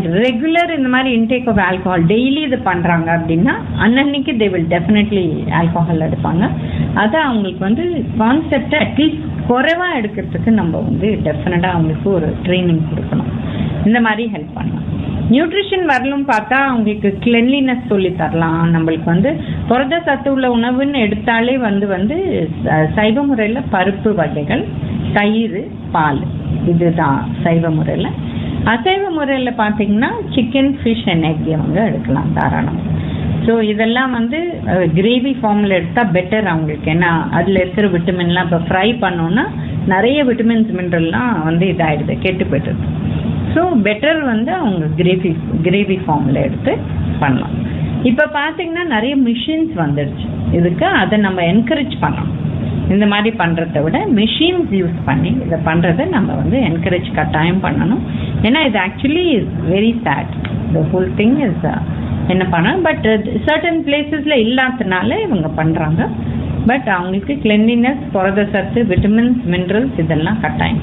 and regular இந்த மாதிரி intake of alcohol daily இது பண்றாங்க அப்படின்னா அன்னன்னைக்கு தே வில் டெஃபினெட்லி ஆல்கஹால் எடுப்பாங்க அதை அவங்களுக்கு வந்து கான்செப்டை அட்லீஸ்ட் குறைவா எடுக்கிறதுக்கு நம்ம வந்து டெஃபினட்டா அவங்களுக்கு ஒரு ட்ரைனிங் கொடுக்கணும் இந்த மாதிரி ஹெல்ப் பண்ணலாம் நியூட்ரிஷன் வரலும் பார்த்தா அவங்களுக்கு கிளென்லினஸ் சொல்லி தரலாம் நம்மளுக்கு வந்து புரத சத்து உள்ள உணவுன்னு எடுத்தாலே வந்து வந்து ச- சைவ முறையில பருப்பு வகைகள் தயிர் பால் இதுதான் சைவ முறையில அசைவ முறையில பாத்தீங்கன்னா சிக்கன் ஃபிஷ் அண்ட் எக் இவங்க எடுக்கலாம் தாராளம் ஸோ இதெல்லாம் வந்து கிரேவி ஃபார்மில் எடுத்தால் பெட்டர் அவங்களுக்கு ஏன்னா அதில் இருக்கிற விட்டமின்லாம் இப்போ ஃப்ரை பண்ணோன்னா நிறைய விட்டமின்ஸ் மினரல்லாம் வந்து இதாயிடுது கெட்டு போயிடுது ஸோ பெட்டர் வந்து அவங்க கிரேவி கிரேவி ஃபார்மில் எடுத்து பண்ணலாம் இப்போ பார்த்தீங்கன்னா நிறைய மிஷின்ஸ் வந்துடுச்சு இதுக்கு அதை நம்ம என்கரேஜ் பண்ணலாம் இந்த மாதிரி பண்ணுறத விட மிஷின்ஸ் யூஸ் பண்ணி இதை பண்ணுறதை நம்ம வந்து என்கரேஜ் கட்டாயம் பண்ணணும் ஏன்னா இது actually is very sad the whole thing is என்ன பண்ண பட் சர்டன் பிளேசஸில் இல்லாததுனால இவங்க பண்ணுறாங்க பட் அவங்களுக்கு கிளென்லினஸ் புரத சத்து விட்டமின்ஸ் மினரல்ஸ் இதெல்லாம் கட்டாயம்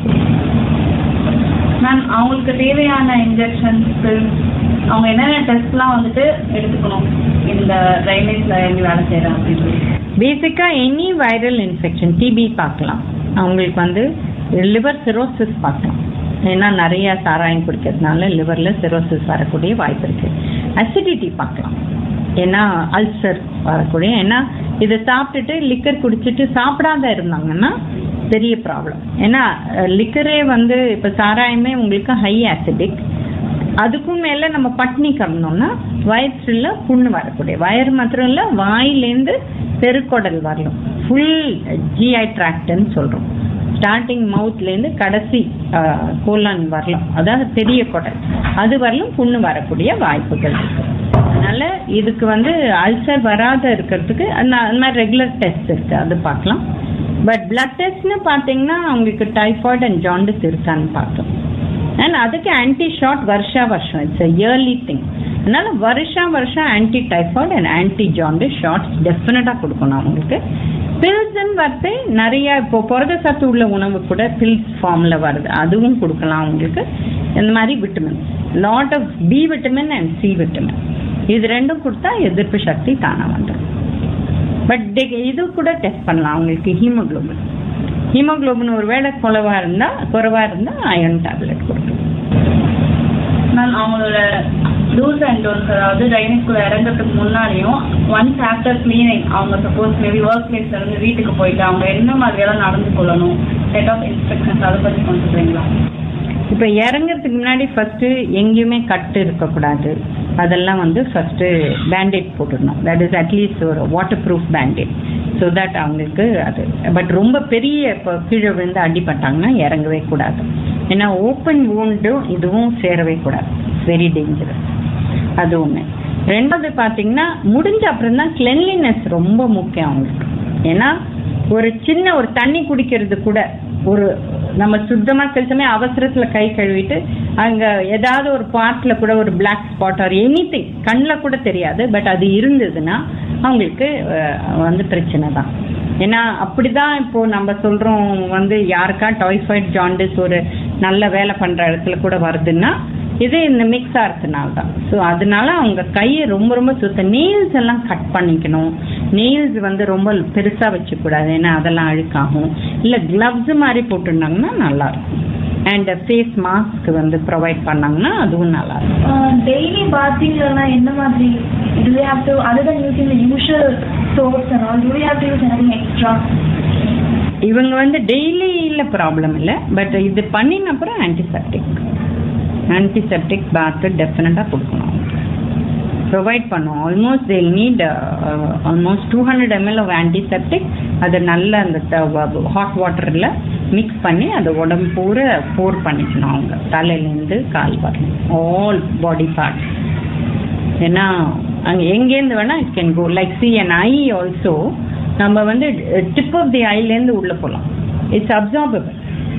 மேம் அவங்களுக்கு தேவையான இன்ஜெக்ஷன்ஸ் அவங்க என்னென்ன டெஸ்ட்லாம் வந்துட்டு எடுத்துக்கணும் இந்த ட்ரைனேஜ்ல எப்படி வேலை செய்யறாங்க அப்படின்னு சொல்லி பேசிக்காக எனி வைரல் இன்ஃபெக்ஷன் டிபி பார்க்கலாம் அவங்களுக்கு வந்து லிவர் சிரோசிஸ் பார்க்கலாம் ஏன்னா நிறைய சாராயம் குடிக்கிறதுனால லிவரில் சிரோசிஸ் வரக்கூடிய வாய்ப்பு இருக்கு அசிடிட்டி பார்க்கலாம் ஏன்னா அல்சர் வரக்கூடிய ஏன்னா இதை சாப்பிட்டுட்டு லிக்கர் குடிச்சிட்டு சாப்பிடாத இருந்தாங்கன்னா பெரிய ப்ராப்ளம் ஏன்னா லிக்கரே வந்து இப்போ சாராயமே உங்களுக்கு ஹை ஆசிடிக் அதுக்கும் மேல நம்ம பட்னி கிடந்தோம்னா வயிற்றுல புண்ணு வரக்கூடிய வயிறு மாத்திரம் இல்ல வாயிலேருந்து பெருக்குடல் வரலும் ஃபுல் ஜிஐ ட்ராக்ட்னு சொல்றோம் ஸ்டார்டிங் மவுத்லேருந்து கடைசி கோலான் வரலாம் அதாவது பெரிய குடல் அது வரலும் புண்ணு வரக்கூடிய வாய்ப்புகள் இருக்கு அதனால இதுக்கு வந்து அல்சர் வராத இருக்கிறதுக்கு அந்த அந்த மாதிரி ரெகுலர் டெஸ்ட் இருக்கு அது பார்க்கலாம் பட் பிளட் டெஸ்ட்னு பார்த்தீங்கன்னா அவங்களுக்கு டைஃபாய்டு அண்ட் ஜாண்டிஸ் இருக்கான்னு பார்த்தோம் அண்ட் அதுக்கு ஆன்டி ஷாட் வருஷா வருஷம் இட்ஸ் இயர்லி திங் அதனால வருஷா வருஷம் anti typhoid and anti jaundice shots டெஃபினட்டாக கொடுக்கணும் அவங்களுக்கு பில்ஸ்ன்னு வரது நிறைய இப்போ புரத சத்து உள்ள உணவு கூட பில்ஸ் ஃபார்ம்ல வருது அதுவும் கொடுக்கலாம் அவங்களுக்கு இந்த மாதிரி vitamin lot of B vitamin and C vitamin இது ரெண்டும் கொடுத்தா எதிர்ப்பு சக்தி தானா வந்துடும் பட் இது கூட டெஸ்ட் பண்ணலாம் அவங்களுக்கு ஹீமோகுளோபின் ஹீமோகுளோபின் ஒரு வேளை குறைவா இருந்தா குறைவா இருந்தா அயன் டேப்லெட் கொடுக்கணும் மேம் அவங்களோட டூஸ் அண்ட் டோன்ஸ் அதாவது ட்ரைனேஜ்குள்ள இறங்குறதுக்கு முன்னாடியும் ஒன்ஸ் ஆஃப்டர் கிளீனிங் அவங்க சப்போஸ் மேபி ஒர்க் பிளேஸ்ல இருந்து வீட்டுக்கு போயிட்டு அவங்க என்ன மாதிரியெல்லாம் நடந்து கொள்ளணும் செட் ஆஃப் இன்ஸ்ட்ரக்ஷன்ஸ் அதை பத்தி கொஞ்சம் சொல்றீங்களா இப்போ இறங்குறதுக்கு முன்னாடி ஃபர்ஸ்ட் எங்கேயுமே கட்டு இருக்கக்கூடாது அதெல்லாம் வந்து ஃபர்ஸ்ட் பேண்டேட் போட்டுடணும் தட் இஸ் அட்லீஸ்ட் ஒரு waterproof band aid so that அவங்களுக்கு அது பட் ரொம்ப பெரிய இப்போ கீழே விழுந்து அடிபட்டாங்கன்னா இறங்கவே கூடாது ஏன்னா ஓப்பன் wound-ம் இதுவும் சேரவே கூடாது வெரி டேஞ்சரஸ் அது ஒன்று ரெண்டாவது பார்த்தீங்கன்னா முடிஞ்ச அப்புறம் தான் கிளென்லினஸ் ரொம்ப முக்கியம் அவங்களுக்கு ஏன்னா ஒரு சின்ன ஒரு தண்ணி குடிக்கிறது கூட ஒரு நம்ம சுத்தமா கழிச்சோமே அவசரத்துல கை கழுவிட்டு அங்க ஏதாவது ஒரு பார்ட்ல கூட ஒரு black spot or anything கண்ணில் கூட தெரியாது பட் அது இருந்ததுன்னா அவங்களுக்கு அஹ், வந்து பிரச்சனை தான் ஏன்னா அப்படிதான் இப்போ நம்ம சொல்றோம் வந்து யாருக்கா டைஃபாய்டு ஜாண்டிஸ் ஒரு நல்ல வேலை பண்ற இடத்துல கூட வருதுன்னா இது இந்த மிக்ஸ் ஆகிறதுனால தான் ஸோ அதனால அவங்க கையை ரொம்ப ரொம்ப சுத்த நெயில்ஸ் எல்லாம் கட் பண்ணிக்கணும் நெயில்ஸ் வந்து ரொம்ப பெருசா வச்சுக்கூடாது ஏன்னா அதெல்லாம் அழுக்காகும் இல்ல கிளவ்ஸ் மாதிரி போட்டிருந்தாங்கன்னா நல்லா இருக்கும் அண்ட் ஃபேஸ் மாஸ்க் வந்து ப்ரொவைட் பண்ணாங்கன்னா அதுவும் நல்லா இருக்கும் டெய்லி பாத்திங்லனா என்ன மாதிரி do we have to other than using the usual soaps and all do we have to use anything extra இவங்க வந்து டெய்லியில் ப்ராப்ளம் இல்லை பட் இது பண்ணின அப்புறம் ஆன்டிசெப்டிக் ஆன்டிசெப்டிக் பாத்து டெஃபினட்டாக கொடுக்கணும் ப்ரொவைட் பண்ணும் almost they need almost two hundred ml of antiseptic அதை நல்ல அந்த ஹாட் வாட்டரில் மிக்ஸ் பண்ணி அதை உடம்பு பூரா போர் பண்ணிக்கணும் அவங்க தலையிலேருந்து கால் வரணும் ஆல் பாடி பார்ட்ஸ் ஏன்னா அங்கே எங்கேருந்து வேணா it can go like see and I also நம்ம வந்து டிப் ஆஃப் தி ஐலேருந்து உள்ள போகலாம் இட்ஸ் அப்சார்பபிள்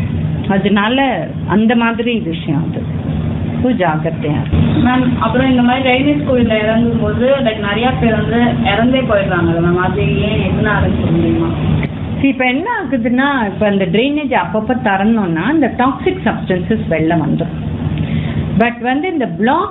அதனால அந்த மாதிரி விஷயம் அது ஸோ ஜாக்கிரதையா இருக்கும் மேம் அப்புறம் இந்த மாதிரி ட்ரைனேஜ் கோயில்ல இறங்கும் போது லைக் நிறைய பேர் வந்து இறந்தே போயிடுறாங்க மேம் அது ஏன் எதனால சொல்ல முடியுமா See, இப்ப என்ன ஆகுதுன்னா இப்ப அந்த ட்ரைனேஜ் அப்பப்ப திறந்தோம்னா இந்த டாக்ஸிக் சப்ஸ்டன்சஸ் வெளில வந்துடும் பட் வந்து இந்த பிளாக்